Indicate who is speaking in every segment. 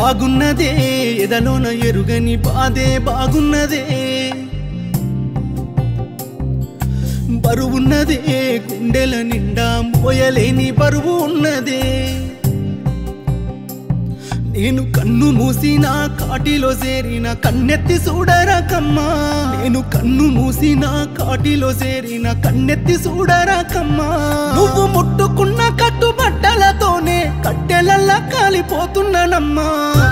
Speaker 1: బాగున్నదే ఎదలోన ఎరుగని బాధే బాగున్నదే బరువున్నదే గుండెల నిండా మోయలేని బరువు ఉన్నదే నేను కన్ను మూసిన కాటిలో చేరిన కన్నెత్తి చూడరాకమ్మా నేను కన్ను మూసిన కాటిలో చేరిన కన్నెత్తి చూడరాకమ్మా నువ్వు ముట్టుకున్న కట్టుబట్టలతోనే కట్టెలల్లా కాలిపోతున్నానమ్మా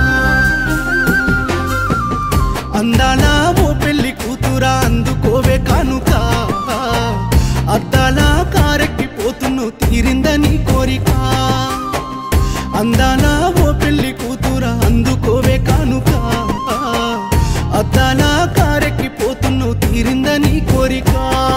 Speaker 1: అందాల ఓ పెళ్లి కూతురా అందుకోవే కానుక అద్దాల కారెక్కిపోతున్ను తీరిందని కోరిక అందాల ఓ పెళ్లి కూతురా అందుకోవే కానుక అద్దాల కారెక్కిపోతున్ను తీరిందని కోరిక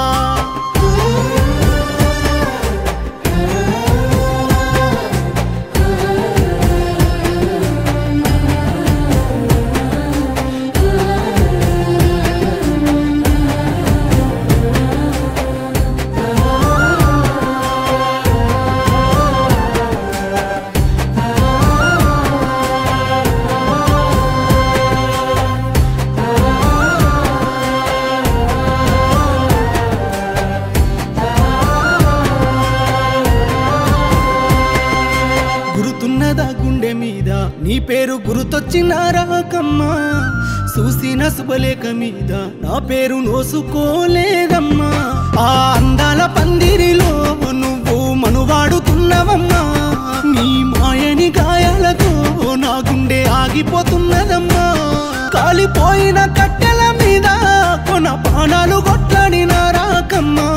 Speaker 1: గురుతున్నదా గుండె మీద నీ పేరు గురుతొచ్చిన రాకమ్మా చూసిన శుభలేఖ మీద నా పేరు నోసుకోలేదమ్మా ఆ అందాల పందిరిలో నువ్వు మనువాడుతున్నవమ్మా నీ మాయని గాయాలతో నా గుండె ఆగిపోతున్నదమ్మా కాలిపోయిన కట్టెల మీద కొన పానాలు కొట్లాడిన రాకమ్మా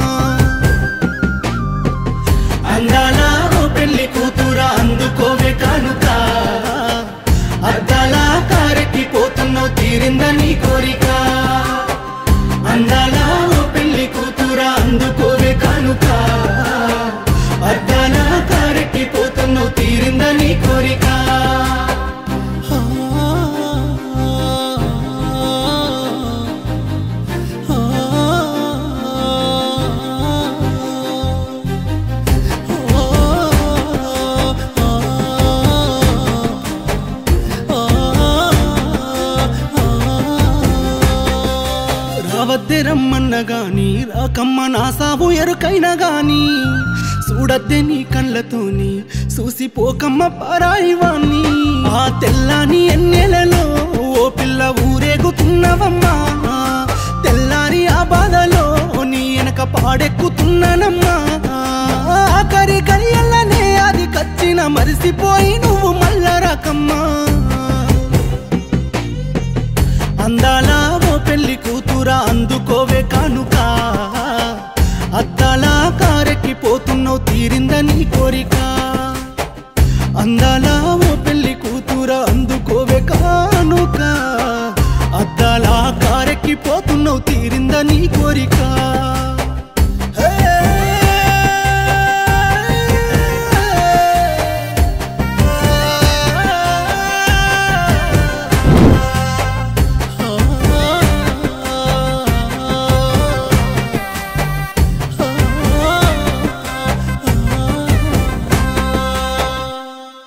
Speaker 1: అందాల ఓ పెళ్లి కూతురా అందుకోవే కానుక అద్దాల కారెక్కి పోతున్నావు తీరిందని కోరిక అందాల ఓ పెళ్లి కూతురా అందుకోవే కానుక అద్దాల కారెక్కి పోతున్నావు తీరిందని కోరిక రావద్దే రమ్మన్న గాని రాకమ్మ నా సాగు ఎరుకైనా గాని చూడద్దే నీ కళ్ళతోని చూసిపోకమ్మ పరాయివాణ్ణి ఆ తెల్లాని ఎన్నెలలో ఓ పిల్ల ఊరేగుతున్నవమ్మా తెల్లారి ఆ బాధలో నీ వెనక పాడెక్కుతున్నానమ్మా ఆఖరి కయ్యల్లనే అది కచ్చిన మరిసిపోయి నువ్వు మల్ల రకమ్మా అందాల ఓ పెళ్లి కూతురా అందుకోవే కానుక అద్దాల కారెక్కి పోతున్నావు తీరిందని కోరిక అందాల